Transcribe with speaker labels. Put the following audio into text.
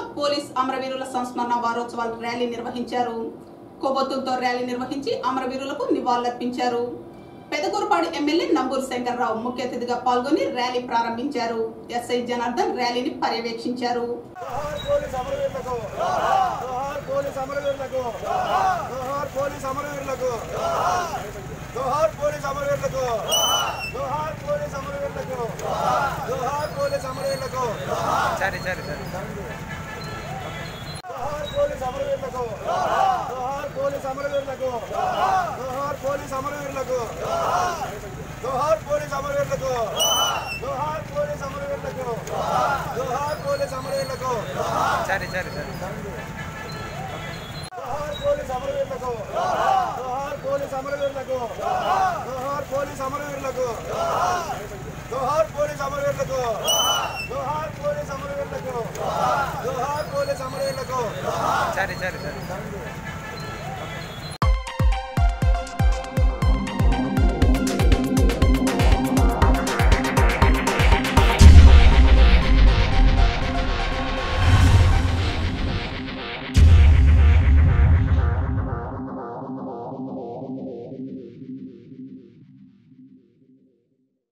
Speaker 1: police అమరవీరుల సంస్మరణ వారోత్సవాల ర్యాలీ నిర్వహించారు కొవ్వొత్తులతో ర్యాలీ నిర్వహించి అమరవీరులకు నివాళులర్పించారు పెదకూరుపాడు ఎమ్మెల్యే నంబూరు శంకర్రావు ముఖ్య అతిథిగా పాల్గొని ర్యాలీ ప్రారంభించారు ఎస్ఐ జనార్దన్ ర్యాలీని పర్యవేక్షించారు
Speaker 2: జోహార్ పోలీస్ అమరవీరులకు జోహార్ పోలీస్ అమరవీరులకు జోహార్ పోలీస్ అమరవీరులకు జోహార్ పోలీస్ అమరవీరులకు జోహార్ పోలీస్ అమరవీరులకు జోహార్ పోలీస్ అమరవీరులకు
Speaker 3: సరే సరే సరే
Speaker 2: జోహార్ పోలీస్ అమరవీరులకు జోహార్ పోలీస్ అమరవీరులకు జోహార్ పోలీస్ అమరవీరులకు జోహార్ పోలీస్ అమరవీరులకు జోహార్ పోలీస్ అమరవీరులకు జోహార్ పోలీస్ అమరవీరులకు
Speaker 3: సరే సరే సరే
Speaker 2: జోహార్ పోలీస్ అమరవీరులకు జోహార్ పోలీస్ అమరవీరులకు జోహార్ పోలీస్ అమరవీరులకు జోహార్ పోలీస్ అమరవీరులకు జోహార్ పోలీస్ అమరవీరులకు జోహార్ పోలీస్ అమరవీరులకు
Speaker 3: సరే సరే సరే